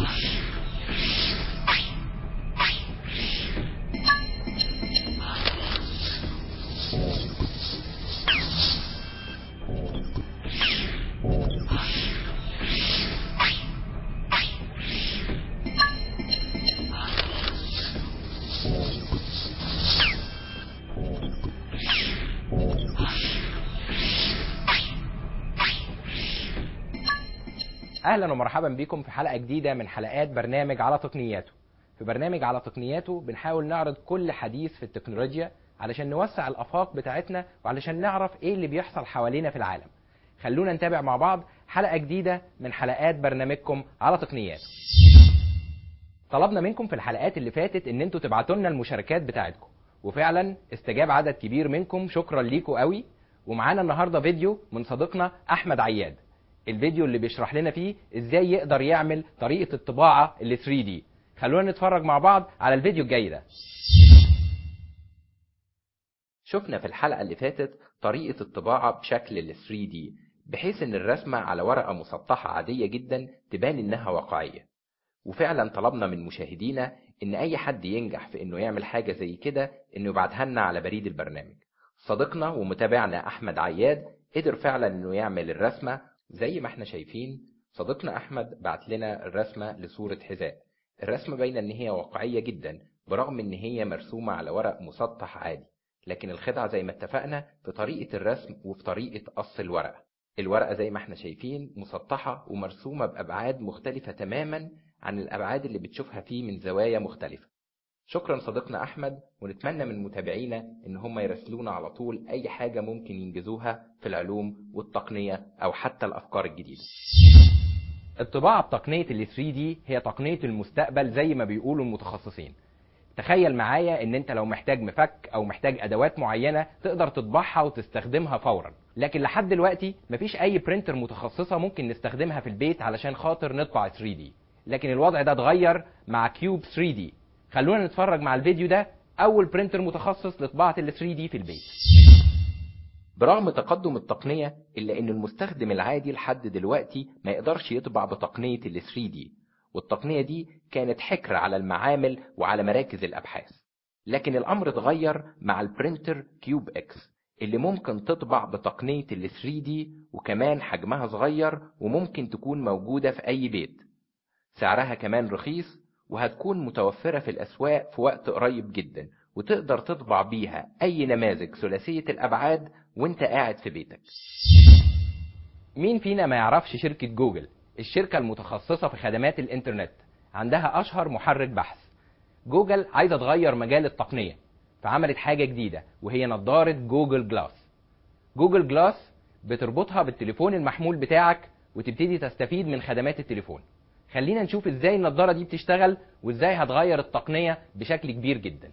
اهلا ومرحبا بكم في حلقه جديده من حلقات برنامج على تقنياته في برنامج على تقنياته بنحاول نعرض كل حديث في التكنولوجيا علشان نوسع الافاق بتاعتنا وعلشان نعرف ايه اللي بيحصل حوالينا في العالم خلونا نتابع مع بعض حلقه جديده من حلقات برنامجكم على تقنياته طلبنا منكم في الحلقات اللي فاتت ان انتوا تبعتوا لنا المشاركات بتاعتكم وفعلا استجاب عدد كبير منكم شكرا ليكم قوي ومعانا النهارده فيديو من صديقنا احمد عياد الفيديو اللي بيشرح لنا فيه ازاي يقدر يعمل طريقه الطباعه ال 3 دي خلونا نتفرج مع بعض على الفيديو الجاي ده شفنا في الحلقه اللي فاتت طريقه الطباعه بشكل ال 3 دي بحيث ان الرسمه على ورقه مسطحه عاديه جدا تبان انها واقعيه وفعلا طلبنا من مشاهدينا ان اي حد ينجح في انه يعمل حاجه زي كده انه يبعتها لنا على بريد البرنامج صديقنا ومتابعنا احمد عياد قدر فعلا انه يعمل الرسمه زي ما احنا شايفين صديقنا احمد بعت لنا الرسمه لصوره حذاء الرسمه باينه ان هي واقعيه جدا برغم ان هي مرسومه على ورق مسطح عادي لكن الخدعه زي ما اتفقنا في طريقه الرسم وفي طريقه قص الورقه الورقه زي ما احنا شايفين مسطحه ومرسومه بابعاد مختلفه تماما عن الابعاد اللي بتشوفها فيه من زوايا مختلفه شكرا صديقنا احمد ونتمنى من متابعينا ان هم يراسلونا على طول اي حاجه ممكن ينجزوها في العلوم والتقنيه او حتى الافكار الجديده الطباعه بتقنيه ال 3 دي هي تقنيه المستقبل زي ما بيقولوا المتخصصين تخيل معايا ان انت لو محتاج مفك او محتاج ادوات معينه تقدر تطبعها وتستخدمها فورا لكن لحد دلوقتي مفيش اي برينتر متخصصه ممكن نستخدمها في البيت علشان خاطر نطبع 3 دي لكن الوضع ده اتغير مع كيوب 3 دي خلونا نتفرج مع الفيديو ده اول برينتر متخصص لطباعه ال 3 دي في البيت برغم تقدم التقنيه الا ان المستخدم العادي لحد دلوقتي ما يقدرش يطبع بتقنيه ال 3 دي والتقنيه دي كانت حكر على المعامل وعلى مراكز الابحاث لكن الامر اتغير مع البرينتر كيوب اكس اللي ممكن تطبع بتقنيه ال 3 دي وكمان حجمها صغير وممكن تكون موجوده في اي بيت سعرها كمان رخيص وهتكون متوفرة في الأسواق في وقت قريب جدا وتقدر تطبع بيها أي نماذج ثلاثية الأبعاد وانت قاعد في بيتك مين فينا ما يعرفش شركة جوجل الشركة المتخصصة في خدمات الإنترنت عندها أشهر محرك بحث جوجل عايزة تغير مجال التقنية فعملت حاجة جديدة وهي نظارة جوجل جلاس جوجل جلاس بتربطها بالتليفون المحمول بتاعك وتبتدي تستفيد من خدمات التليفون خلينا نشوف ازاي النضاره دي بتشتغل وازاي هتغير التقنيه بشكل كبير جدا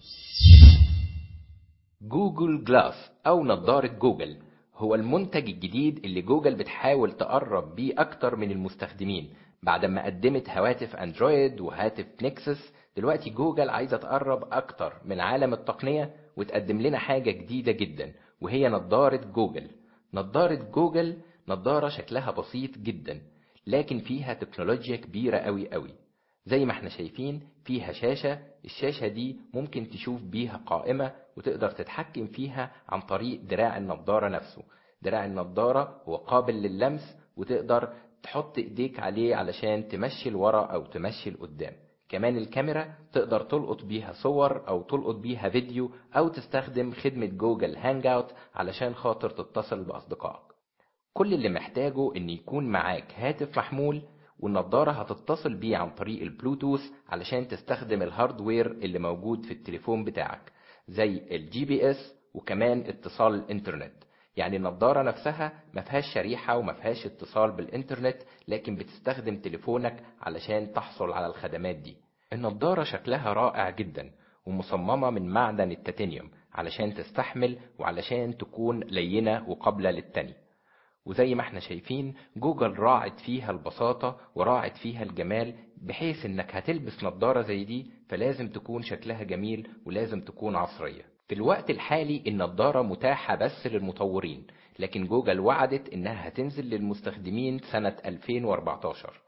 جوجل جلاس او نضاره جوجل هو المنتج الجديد اللي جوجل بتحاول تقرب بيه اكتر من المستخدمين بعد ما قدمت هواتف اندرويد وهاتف نكسس دلوقتي جوجل عايزه تقرب اكتر من عالم التقنيه وتقدم لنا حاجه جديده جدا وهي نضاره جوجل نضاره جوجل نضاره شكلها بسيط جدا لكن فيها تكنولوجيا كبيرة قوي قوي زي ما احنا شايفين فيها شاشة الشاشة دي ممكن تشوف بيها قائمة وتقدر تتحكم فيها عن طريق دراع النضارة نفسه دراع النضارة هو قابل لللمس وتقدر تحط ايديك عليه علشان تمشي لورا او تمشي لقدام كمان الكاميرا تقدر تلقط بيها صور او تلقط بيها فيديو او تستخدم خدمة جوجل هانج اوت علشان خاطر تتصل باصدقائك كل اللي محتاجه ان يكون معاك هاتف محمول والنضارة هتتصل بيه عن طريق البلوتوث علشان تستخدم الهاردوير اللي موجود في التليفون بتاعك زي الجي بي اس وكمان اتصال الانترنت يعني النضارة نفسها ما فيهاش شريحة وما فيهاش اتصال بالانترنت لكن بتستخدم تليفونك علشان تحصل على الخدمات دي النضارة شكلها رائع جدا ومصممة من معدن التيتانيوم علشان تستحمل وعلشان تكون لينة وقابلة للتاني وزي ما احنا شايفين جوجل راعت فيها البساطة وراعت فيها الجمال بحيث انك هتلبس نظارة زي دي فلازم تكون شكلها جميل ولازم تكون عصرية في الوقت الحالي النظارة متاحة بس للمطورين لكن جوجل وعدت انها هتنزل للمستخدمين سنة 2014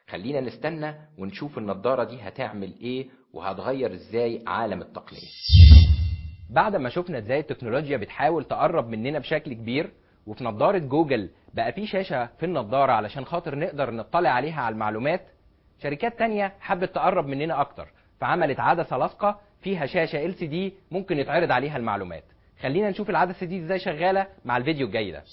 خلينا نستنى ونشوف النضارة دي هتعمل ايه وهتغير ازاي عالم التقنية بعد ما شفنا ازاي التكنولوجيا بتحاول تقرب مننا بشكل كبير وفي نظارة جوجل بقى في شاشة في النظارة علشان خاطر نقدر نطلع عليها على المعلومات شركات تانية حبت تقرب مننا اكتر فعملت عدسة لاصقة فيها شاشة LCD ممكن يتعرض عليها المعلومات خلينا نشوف العدسة دي ازاي شغالة مع الفيديو الجاي ده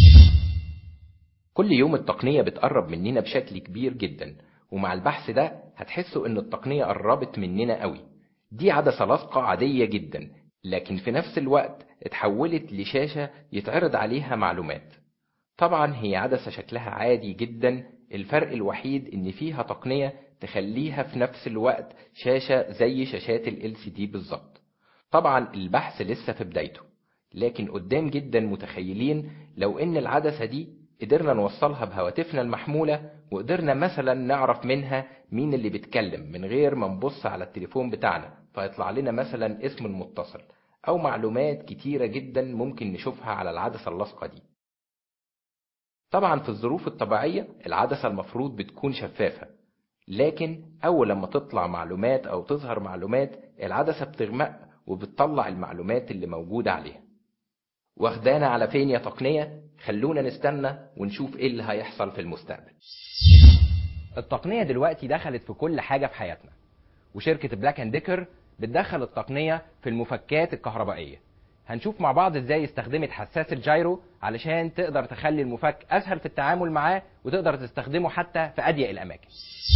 كل يوم التقنية بتقرب مننا بشكل كبير جدا ومع البحث ده هتحسوا ان التقنية قربت مننا قوي دي عدسة لاصقة عادية جدا لكن في نفس الوقت اتحولت لشاشة يتعرض عليها معلومات طبعا هي عدسة شكلها عادي جدا الفرق الوحيد ان فيها تقنية تخليها في نفس الوقت شاشة زي شاشات ال LCD بالظبط طبعا البحث لسه في بدايته لكن قدام جدا متخيلين لو ان العدسة دي قدرنا نوصلها بهواتفنا المحمولة وقدرنا مثلا نعرف منها مين اللي بيتكلم من غير ما نبص على التليفون بتاعنا فيطلع لنا مثلا اسم المتصل او معلومات كتيرة جدا ممكن نشوفها على العدسة اللاصقة دي طبعا في الظروف الطبيعية العدسة المفروض بتكون شفافة لكن اول لما تطلع معلومات او تظهر معلومات العدسة بتغمق وبتطلع المعلومات اللي موجودة عليها واخدانا على فين يا تقنية خلونا نستنى ونشوف ايه اللي هيحصل في المستقبل التقنية دلوقتي دخلت في كل حاجة في حياتنا وشركة بلاك اند ديكر بتدخل التقنية في المفكات الكهربائية هنشوف مع بعض ازاي استخدمت حساس الجايرو علشان تقدر تخلي المفك اسهل في التعامل معاه وتقدر تستخدمه حتى في اضيق الاماكن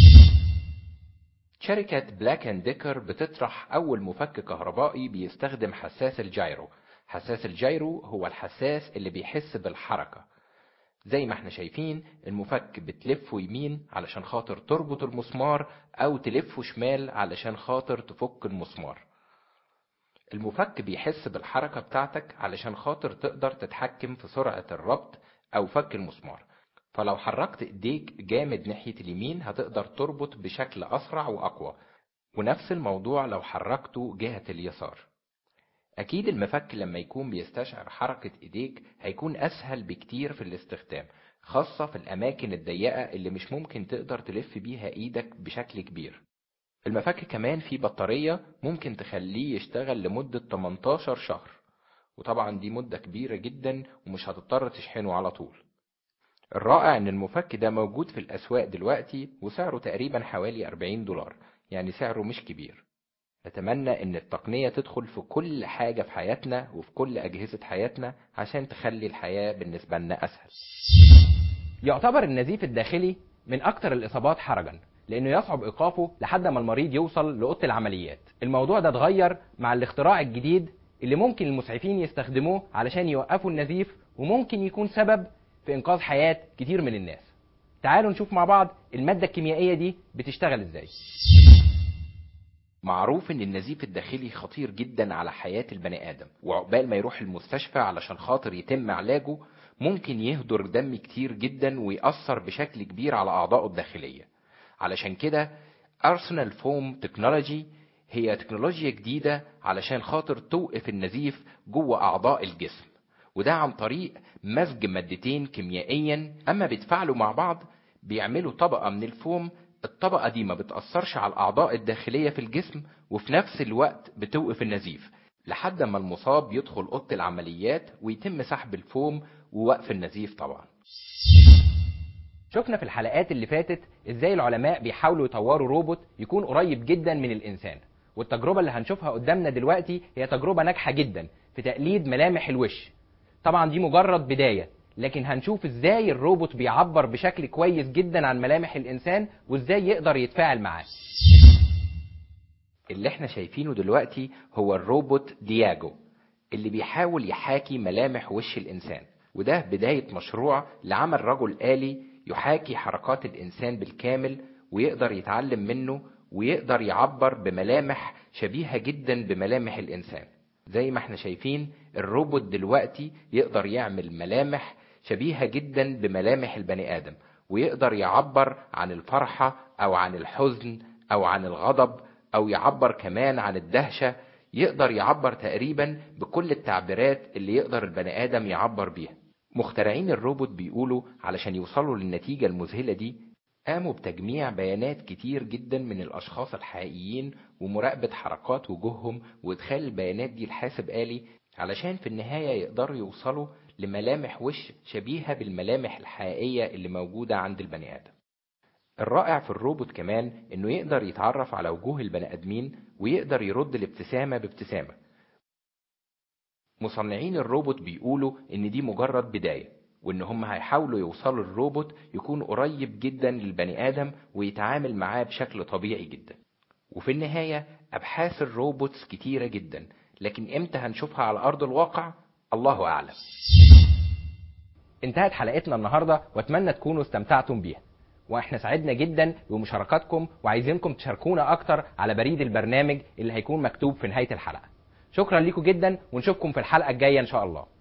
شركة بلاك اند ديكر بتطرح أول مفك كهربائي بيستخدم حساس الجايرو حساس الجايرو هو الحساس اللي بيحس بالحركة زي ما احنا شايفين المفك بتلفه يمين علشان خاطر تربط المسمار أو تلفه شمال علشان خاطر تفك المسمار المفك بيحس بالحركة بتاعتك علشان خاطر تقدر تتحكم في سرعة الربط أو فك المسمار فلو حركت ايديك جامد ناحية اليمين هتقدر تربط بشكل أسرع وأقوى ونفس الموضوع لو حركته جهة اليسار أكيد المفك لما يكون بيستشعر حركة إيديك هيكون أسهل بكتير في الاستخدام خاصة في الأماكن الضيقة اللي مش ممكن تقدر تلف بيها إيدك بشكل كبير المفك كمان فيه بطارية ممكن تخليه يشتغل لمدة 18 شهر وطبعا دي مدة كبيرة جدا ومش هتضطر تشحنه على طول الرائع ان المفك ده موجود في الاسواق دلوقتي وسعره تقريبا حوالي 40 دولار يعني سعره مش كبير نتمنى ان التقنية تدخل في كل حاجة في حياتنا وفي كل اجهزة حياتنا عشان تخلي الحياة بالنسبة لنا اسهل يعتبر النزيف الداخلي من اكتر الاصابات حرجا لانه يصعب ايقافه لحد ما المريض يوصل لاوضه العمليات الموضوع ده اتغير مع الاختراع الجديد اللي ممكن المسعفين يستخدموه علشان يوقفوا النزيف وممكن يكون سبب في انقاذ حياه كتير من الناس تعالوا نشوف مع بعض الماده الكيميائيه دي بتشتغل ازاي معروف ان النزيف الداخلي خطير جدا على حياة البني ادم وعقبال ما يروح المستشفى علشان خاطر يتم علاجه ممكن يهدر دم كتير جدا ويأثر بشكل كبير على اعضائه الداخلية علشان كده ارسنال فوم تكنولوجي هي تكنولوجيا جديدة علشان خاطر توقف النزيف جوه اعضاء الجسم وده عن طريق مزج مادتين كيميائيا اما بيتفاعلوا مع بعض بيعملوا طبقة من الفوم الطبقة دي ما بتأثرش على الأعضاء الداخلية في الجسم وفي نفس الوقت بتوقف النزيف لحد ما المصاب يدخل أوضة العمليات ويتم سحب الفوم ووقف النزيف طبعا شفنا في الحلقات اللي فاتت ازاي العلماء بيحاولوا يطوروا روبوت يكون قريب جدا من الانسان والتجربة اللي هنشوفها قدامنا دلوقتي هي تجربة ناجحة جدا في تقليد ملامح الوش طبعا دي مجرد بداية لكن هنشوف ازاي الروبوت بيعبر بشكل كويس جدا عن ملامح الانسان وازاي يقدر يتفاعل معاه اللي احنا شايفينه دلوقتي هو الروبوت دياجو اللي بيحاول يحاكي ملامح وش الانسان وده بداية مشروع لعمل رجل آلي يحاكي حركات الانسان بالكامل ويقدر يتعلم منه ويقدر يعبر بملامح شبيهة جدا بملامح الانسان زي ما احنا شايفين الروبوت دلوقتي يقدر يعمل ملامح شبيهة جدا بملامح البني آدم ويقدر يعبر عن الفرحة أو عن الحزن أو عن الغضب أو يعبر كمان عن الدهشة يقدر يعبر تقريبا بكل التعبيرات اللي يقدر البني آدم يعبر بيها مخترعين الروبوت بيقولوا علشان يوصلوا للنتيجة المذهلة دي قاموا بتجميع بيانات كتير جدا من الأشخاص الحقيقيين ومراقبة حركات وجوههم وإدخال البيانات دي لحاسب آلي علشان في النهاية يقدروا يوصلوا لملامح وش شبيهة بالملامح الحقيقية اللي موجودة عند البني آدم الرائع في الروبوت كمان انه يقدر يتعرف على وجوه البني ادمين ويقدر يرد الابتسامة بابتسامة مصنعين الروبوت بيقولوا ان دي مجرد بداية وان هم هيحاولوا يوصلوا الروبوت يكون قريب جدا للبني ادم ويتعامل معاه بشكل طبيعي جدا وفي النهاية ابحاث الروبوتس كتيرة جدا لكن امتى هنشوفها على ارض الواقع الله اعلم انتهت حلقتنا النهارده واتمنى تكونوا استمتعتم بيها واحنا سعدنا جدا بمشاركاتكم وعايزينكم تشاركونا اكتر على بريد البرنامج اللي هيكون مكتوب في نهايه الحلقه شكرا لكم جدا ونشوفكم في الحلقه الجايه ان شاء الله